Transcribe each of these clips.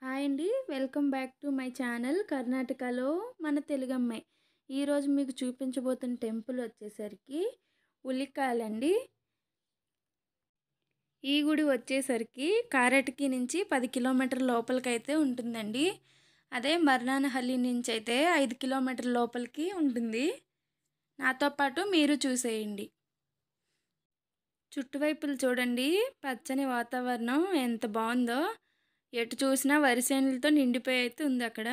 hi అండి welcome back to my channel కర్ణాటకలో మన తెలుగమ్మాయి ఈరోజు మీకు చూపించబోతున్న టెంపుల్ వచ్చేసరికి ఉల్లికాయలండి ఈ గుడి వచ్చేసరికి కారటకి నుంచి పది కిలోమీటర్ లోపలికైతే ఉంటుందండి అదే మర్నానహల్లి నుంచి అయితే ఐదు కిలోమీటర్ లోపలికి ఉంటుంది నాతో పాటు మీరు చూసేయండి చుట్టువైపులు చూడండి పచ్చని వాతావరణం ఎంత బాగుందో ఎటు చూసినా వరి చేనులతో నిండిపోయి అయితే ఉంది అక్కడ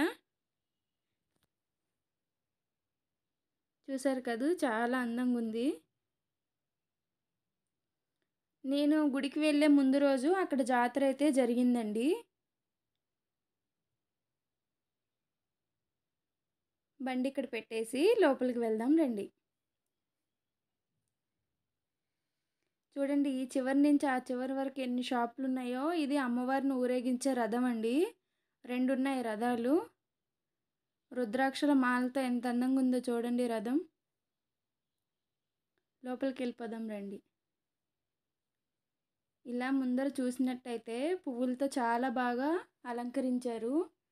చూసారు కదూ చాలా అందంగా ఉంది నేను గుడికి వెళ్ళే ముందు రోజు అక్కడ జాతర అయితే జరిగిందండి బండి ఇక్కడ పెట్టేసి లోపలికి వెళ్దాం రండి చూడండి ఈ చివరి నుంచి ఆ చివరి వరకు ఎన్ని షాపులు ఉన్నాయో ఇది అమ్మవారిని ఊరేగించే రథం అండి రెండు ఉన్నాయి రథాలు రుద్రాక్షల మాలతో ఎంత అందంగా ఉందో చూడండి రథం లోపలికి వెళ్ళిపోదాం రండి ఇలా ముందర చూసినట్టయితే పువ్వులతో చాలా బాగా అలంకరించారు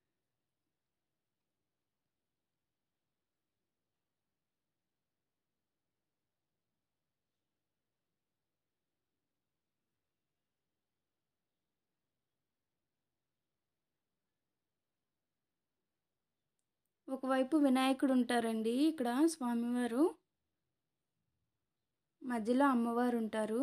ఒకవైపు వినాయకుడు ఉంటారండి ఇక్కడ స్వామివారు మధ్యలో అమ్మవారు ఉంటారు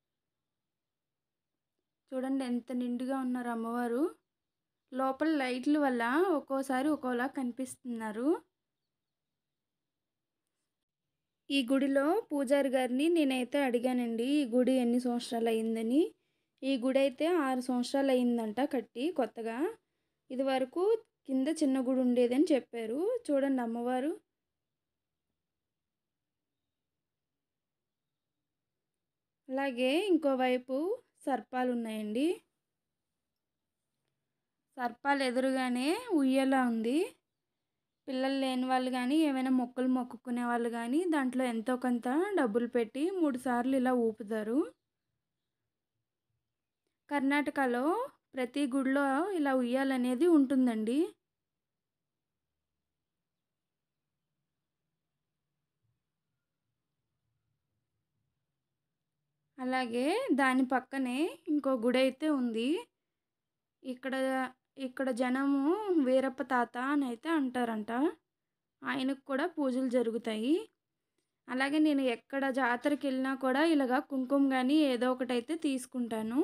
చూడండి ఎంత నిండుగా ఉన్నారు అమ్మవారు లోపల లైట్ల వల్ల ఒక్కోసారి ఒక్కోలా కనిపిస్తున్నారు ఈ గుడిలో పూజారి గారిని నేనైతే అడిగానండి ఈ గుడి ఎన్ని సంవత్సరాలు అయిందని ఈ గుడి అయితే ఆరు సంవత్సరాలు అయిందంట కట్టి కొత్తగా ఇది వరకు కింద చిన్న గుడి ఉండేదని చెప్పారు చూడండి అమ్మవారు అలాగే ఇంకోవైపు సర్పాలు ఉన్నాయండి సర్పాలు ఎదురుగానే ఉయ్యేలా ఉంది పిల్లలు లేని వాళ్ళు కానీ ఏమైనా మొక్కలు మొక్కుకునే వాళ్ళు కానీ దాంట్లో ఎంతో కొంత డబ్బులు పెట్టి మూడు సార్లు ఇలా ఊపుతారు కర్ణాటకలో ప్రతి గుడిలో ఇలా ఉయ్యాలనేది ఉంటుందండి అలాగే దాని పక్కనే ఇంకో గుడి అయితే ఉంది ఇక్కడ ఇక్కడ జనము వీరప్ప తాత అని అయితే అంటారంట ఆయనకు కూడా పూజలు జరుగుతాయి అలాగే నేను ఎక్కడ జాతరకి వెళ్ళినా కూడా ఇలాగా కుంకుమ కానీ ఏదో ఒకటి అయితే తీసుకుంటాను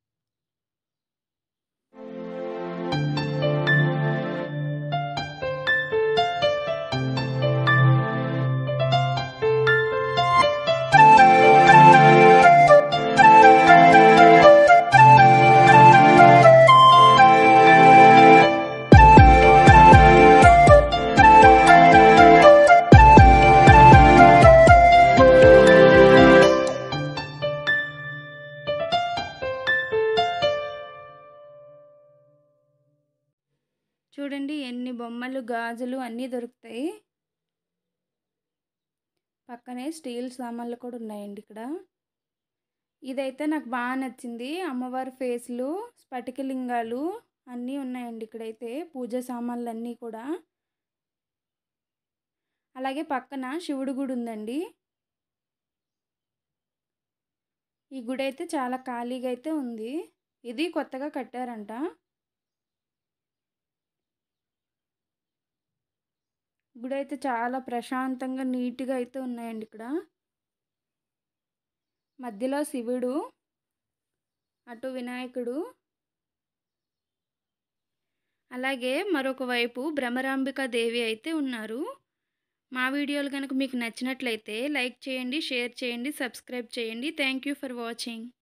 చూడండి ఎన్ని బొమ్మలు గాజులు అన్నీ దొరుకుతాయి పక్కనే స్టీల్ సామాన్లు కూడా ఉన్నాయండి ఇక్కడ ఇదైతే నాకు బాగా నచ్చింది అమ్మవారి ఫేస్లు స్ఫటికలింగాలు అన్నీ ఉన్నాయండి ఇక్కడైతే పూజ సామాన్లు అన్నీ కూడా అలాగే పక్కన శివుడు గుడి ఉందండి ఈ గుడి అయితే చాలా ఖాళీగా అయితే ఉంది ఇది కొత్తగా కట్టారంట గుడి అయితే చాలా ప్రశాంతంగా నీట్గా అయితే ఉన్నాయండి ఇక్కడ మధ్యలో శివుడు అటు వినాయకుడు అలాగే మరొక వైపు భ్రమరాంబిక దేవి అయితే ఉన్నారు మా వీడియోలు కనుక మీకు నచ్చినట్లయితే లైక్ చేయండి షేర్ చేయండి సబ్స్క్రైబ్ చేయండి థ్యాంక్ యూ ఫర్ వాచింగ్